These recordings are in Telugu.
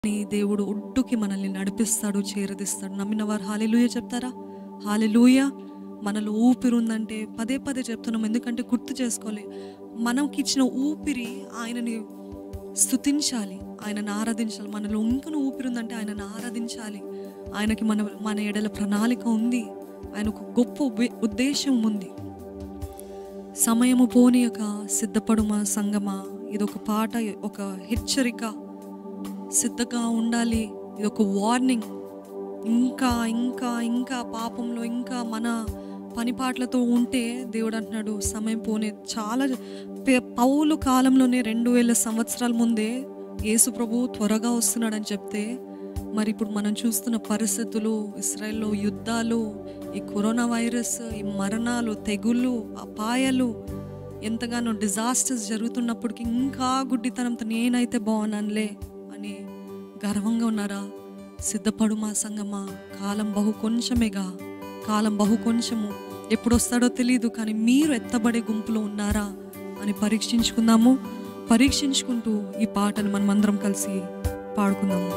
నీ దేవుడు ఒడ్డుకి మనల్ని నడిపిస్తాడు చేరదిస్తాడు నమ్మిన వారు హాలెలూయ చెప్తారా హాలెలూయ మనలో ఊపిరి ఉందంటే పదే పదే చెప్తున్నాం ఎందుకంటే గుర్తు చేసుకోవాలి మనకి ఇచ్చిన ఊపిరి ఆయనని స్తుతించాలి ఆయనను ఆరాధించాలి మనలో ఇంకను ఊపిరి ఉందంటే ఆయనను ఆరాధించాలి ఆయనకి మన మన ఎడల ప్రణాళిక ఉంది ఆయన ఒక గొప్ప ఉబే- ఉద్దేశం ఉంది సమయము పోనీయక సిద్ధపడుమా సంగమా ఇది ఒక పాట ఒక హెచ్చరిక సిద్ధంగా ఉండాలి ఇది ఒక వార్నింగ్ ఇంకా ఇంకా ఇంకా పాపంలో ఇంకా మన పనిపాట్లతో ఉంటే దేవుడు అంటున్నాడు సమయం పోనే చాలా పే- పౌలు కాలంలోనే రెండు వేల సంవత్సరాల ముందే యేసు ప్రభు త్వరగా వస్తున్నాడని చెప్తే మరి ఇప్పుడు మనం చూస్తున్న పరిస్థితులు ఇస్రాయెల్లో యుద్ధాలు ఈ కరోనా వైరస్ ఈ మరణాలు తెగుళ్ళు అపాయాలు ఎంతగానో డిజాస్టర్స్ జరుగుతున్నప్పటికీ ఇంకా గుడ్డితనంతో నేనైతే బాగున్నానులే అని గర్వంగా ఉన్నారా సిద్ధపడు మా సంగమా కాలం బహు కొంచెమేగా కాలం బహు కొంచెము ఎప్పుడు వస్తాడో తెలియదు కానీ మీరు ఎత్తబడే గుంపులో ఉన్నారా అని పరీక్షించుకుందాము పరీక్షించుకుంటూ ఈ పాటను మనం అందరం కలిసి పాడుకుందాము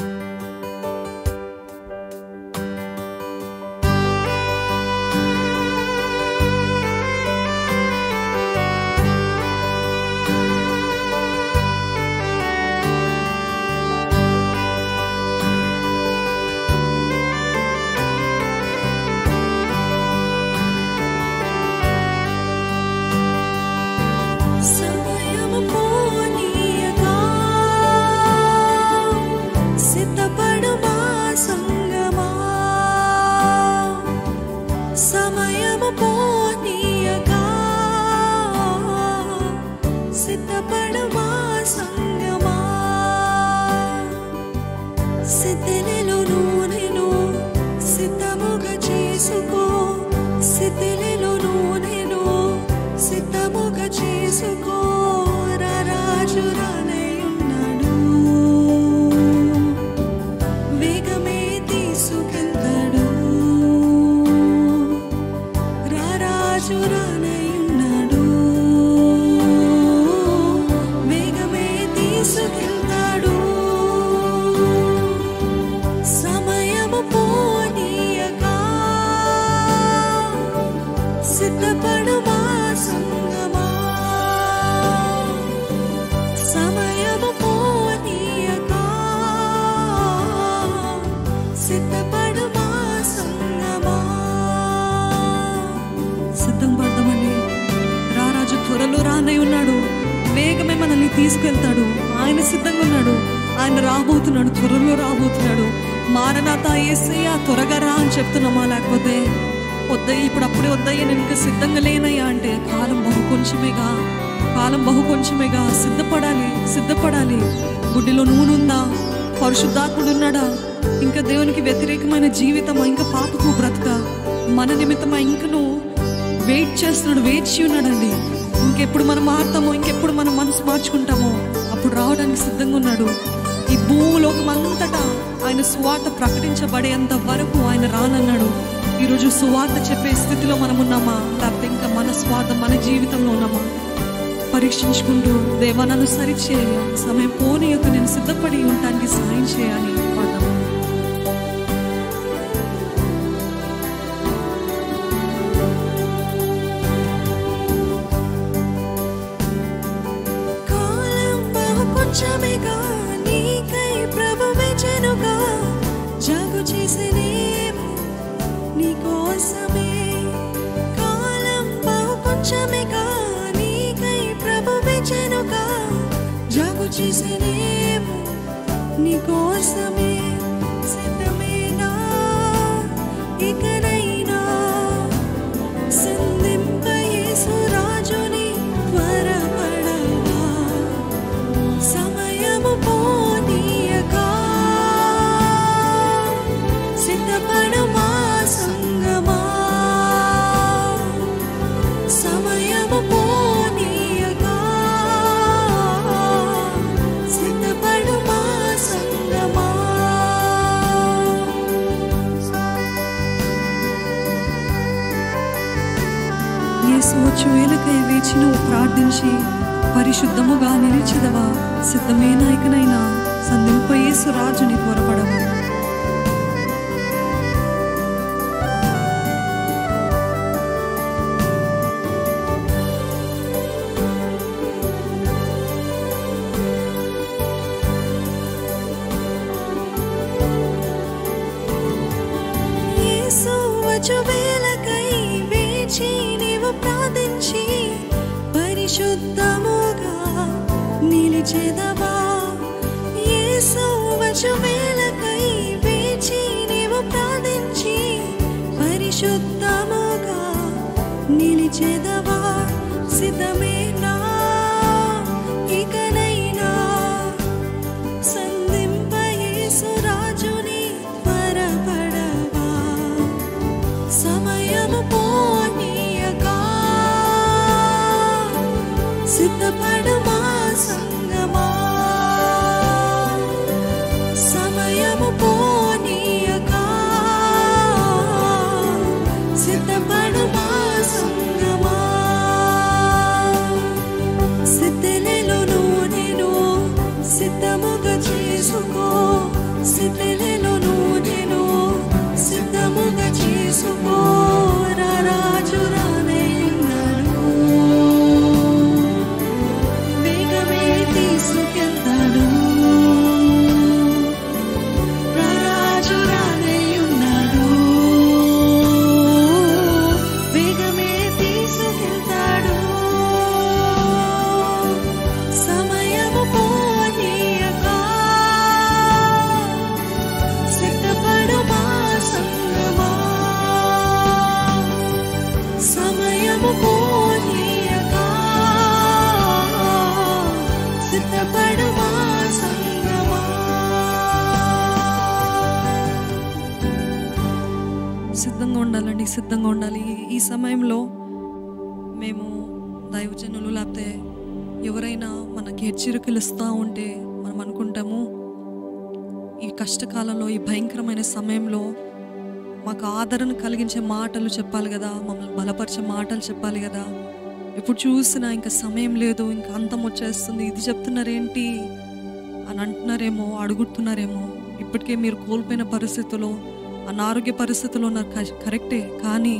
సమయము పోనీయగా సిద్ధపడుమా సంగమా సమయము పోనీయగా సిద్ధపడుమా సంగమా సిద్ధిలో నూనెను సిద్ధముగా చేసుకో సిద్ధిలో నూనెను సిద్ధముగా చేసుకో రా రాజు రానయ్యున్నాడు వేగమే తీసుకెళ్తాడు రా రాజు రానయ్యున్నాడు వేగమే తీసుకెళ్తాడు సమయము పోనీయగా సిద్ధపడుమా సంగమా సమయము పోనీయగా సిద్ధపడుమా సంగమా సిద్ధం పడదామని రారాజు త్వరలో రానై ఉన్నాడు వేగమే మనల్ని తీసుకెళ్తాడు ఆయన సిద్ధంగా ఉన్నాడు ఆయన రాబోతున్నాడు త్వరలో రాబోతున్నాడు మారనాథ ఏసయ్యా త్వరగా రా అని చెప్తున్నామా లేకపోతే వద్దయ్య ఇప్పుడు అప్పుడే వద్దయ్య నేను ఇంకా సిద్ధంగా లేనయ్యా అంటే కాలం బహు కొంచెమేగా కాలం బహు కొంచెమేగా సిద్ధపడాలి సిద్ధపడాలి గుడ్డిలో నూనె ఉందా పరిశుద్ధాత్ముడు ఉన్నాడా ఇంకా దేవునికి వ్యతిరేకమైన జీవితమా ఇంకా పాపకు బ్రతక మన నిమిత్తమా ఇంకను వెయిట్ చేస్తున్నాడు వేచి ఉన్నాడండి ఇంకెప్పుడు మనం మారుతామో ఇంకెప్పుడు మనం మనసు మార్చుకుంటామో అప్పుడు రావడానికి సిద్ధంగా ఉన్నాడు ఈ భూలోకం అంతటా ఆయన సువార్త ప్రకటించబడేంత వరకు ఆయన రానన్నాడు ఈరోజు సువార్త చెప్పే స్థితిలో మనం ఉన్నామా లేకపోతే ఇంకా మన స్వార్థం మన జీవితంలో ఉన్నామా పరీక్షించుకుంటూ దేవా నన్ను సరిచేయాలి సమయం పోనీ యొక్క నేను సిద్ధపడి ఉండటానికి సహాయం చేయాలి పాడదాం కాలం బహు కొంచెమేగా నీకై ప్రభు వెచెనుగా జాగు చేసినేమో నీకోసమే కాలం బహు కొంచెమేగా నీకై ప్రభు వెచెనుగా జాగు చేసినేమో నీకోసమే సిద్ధమేనా ఇకనైనా సంధింప యేసురాజుని త్వరపడగా సమయము పోనీయగా సిద్ధపడుమా సంగమా సమయము పోనీయగా సిద్ధపడుమా సంగమా యేసు వచ్చు వేలకై వేచి నువ్వు ప్రార్థించి పరిశుద్ధముగా నిలిచిదవా సిద్ధమే నాయకనైనా సంధింపయేసు రాజుని త్వరపడవు యేసు వచ్చు వేళకై వేచి నీవు ప్రార్థించి పరిశుద్ధముగా నిలిచెదవా యేసు వచ్చు వేళకై వేచి నీవు ప్రార్థించి పరిశుద్ధముగా నిలిచెదవా సిద్ధమేనా ఇకనైనా సంధింపయేసు రాజుని త్వరపడవా సమయము పోనీయగా సిద్ధపడమా సంగమా సమయము పోనీయగా సిద్ధపడమా సంగమా సిద్ధెలలో నేను సిద్ధముగా చేసుకో సిద్ధెలలో నేను సిద్ధముగా చేసుకో రా రాజు రానయ్యున్నాడు వేగమే తీసుకెళ్తాడు రా రాజు రానయ్యున్నాడు వేగమే తీసుకెళ్తాడు సమయము పోనీయక సిద్ధపడుమా సంగమా సమయము పోనీయక సిద్ధపడుమా సంగమా సిద్ధంగా ఉండాలండి సిద్ధంగా ఉండాలి ఈ- ఈ సమయంలో మేము దైవజనులు లేకపోతే ఎవరైనా మనకి హెచ్చరికలు ఇస్తూ ఉంటే మనం అనుకుంటాము ఈ కష్టకాలంలో ఈ భయంకరమైన సమయంలో మాకు ఆదరణ కలిగించే మాటలు చెప్పాలి కదా మమ్మల్ని బలపరిచే మాటలు చెప్పాలి కదా ఎప్పుడు చూసినా ఇంకా సమయం లేదు ఇంకా అంతం వచ్చేస్తుంది ఇది చెప్తున్నారేంటి అని అంటున్నారేమో అడుగుతున్నారేమో ఇప్పటికే మీరు కోల్పోయిన పరిస్థితుల్లో అనారోగ్య పరిస్థితుల్లో ఉన్నారు క- కరెక్టే కానీ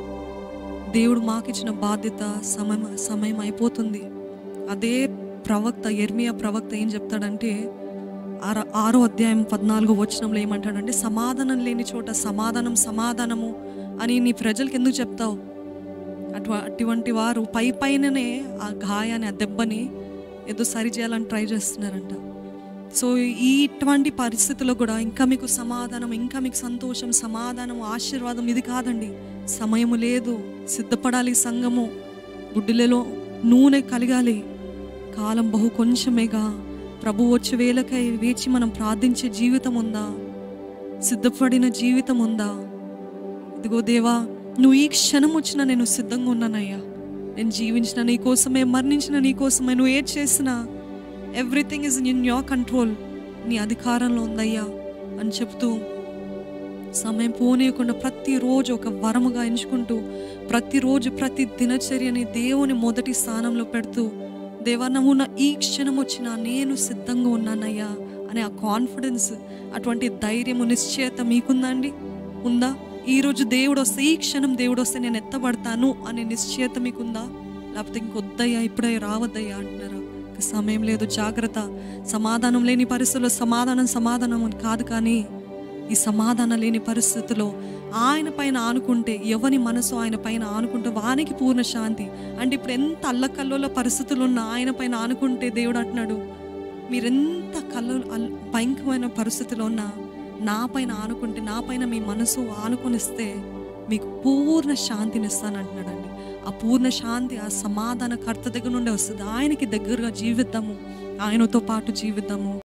దేవుడు మాకిచ్చిన బాధ్యత సమయం సమయం అయిపోతుంది అదే ప్రవక్త ఎర్మియా ప్రవక్త ఏం చెప్తాడంటే ఆర ఆరో అధ్యాయం పద్నాలుగో వచనంలో ఏమంటాడంటే సమాధానం లేని చోట సమాధానం సమాధానము అని నీ ప్రజలకు ఎందుకు చెప్తావు అటు అటువంటి వారు పై పైననే ఆ గాయాన్ని ఆ దెబ్బని ఏదో సరి చేయాలని ట్రై చేస్తున్నారంట సో ఈ ఇటువంటి పరిస్థితుల్లో కూడా ఇంకా మీకు సమాధానం ఇంకా మీకు సంతోషం సమాధానం ఆశీర్వాదం ఇది కాదండి సమయము లేదు సిద్ధపడాలి సంఘము గుడ్డిలలో నూనె కలగాలి కాలం బహు కొంచెమేగా ప్రభు వచ్చే వేళకై వేచి మనం ప్రార్థించే జీవితం ఉందా సిద్ధపడిన జీవితం ఉందా ఇదిగో దేవా నువ్వు ఈ క్షణం వచ్చినా నేను సిద్ధంగా ఉన్నానయ్యా నేను జీవించిన నీ కోసమే మరణించిన నీ కోసమే నువ్వు ఏది చేసినా everything is in your control నీ అధికారంలో ఉందయ్యా అని చెప్తూ సమయం పోనీయకుండా ప్రతిరోజు ఒక వరముగా ఎంచుకుంటూ ప్రతిరోజు ప్రతి దినచర్యని దేవుని మొదటి స్థానంలో పెడుతూ దేవా నువ్వు నా ఈ క్షణం వచ్చినా నేను సిద్ధంగా ఉన్నానయ్యా అనే ఆ కాన్ఫిడెన్స్ అటువంటి ధైర్యము నిశ్చయత మీకుందా అండి ఉందా ఈరోజు దేవుడు వస్తే ఈ క్షణం దేవుడు వస్తే నేను ఎత్తబడతాను అనే నిశ్చయత మీకుందా లేకపోతే ఇంకొద్దయ్యా ఇప్పుడే రావద్దయ్యా అంటున్నారా ఇక సమయం లేదు జాగ్రత్త సమాధానం లేని పరిస్థితుల్లో సమాధానం సమాధానం అని కాదు కానీ ఈ సమాధానం లేని పరిస్థితిలో ఆయన పైన ఆనుకుంటే ఎవని మనసు ఆయన పైన ఆనుకుంటే వానికి పూర్ణ శాంతి అంటే ఇప్పుడు ఎంత అల్లకల్లోల పరిస్థితులు ఉన్న ఆయన పైన ఆనుకుంటే దేవుడు అంటున్నాడు మీరెంత కళ్ళు అల్- భయంకరమైన పరిస్థితిలో ఉన్నా నా పైన ఆనుకుంటే నా పైన మీ మనసు ఆనుకొనిస్తే మీకు పూర్ణ శాంతిని ఇస్తానంటున్నాడండి ఆ పూర్ణ శాంతి ఆ సమాధాన కర్త దగ్గర నుండి వస్తుంది ఆయనకి దగ్గరగా జీవిద్దాము ఆయనతో పాటు జీవిద్దాము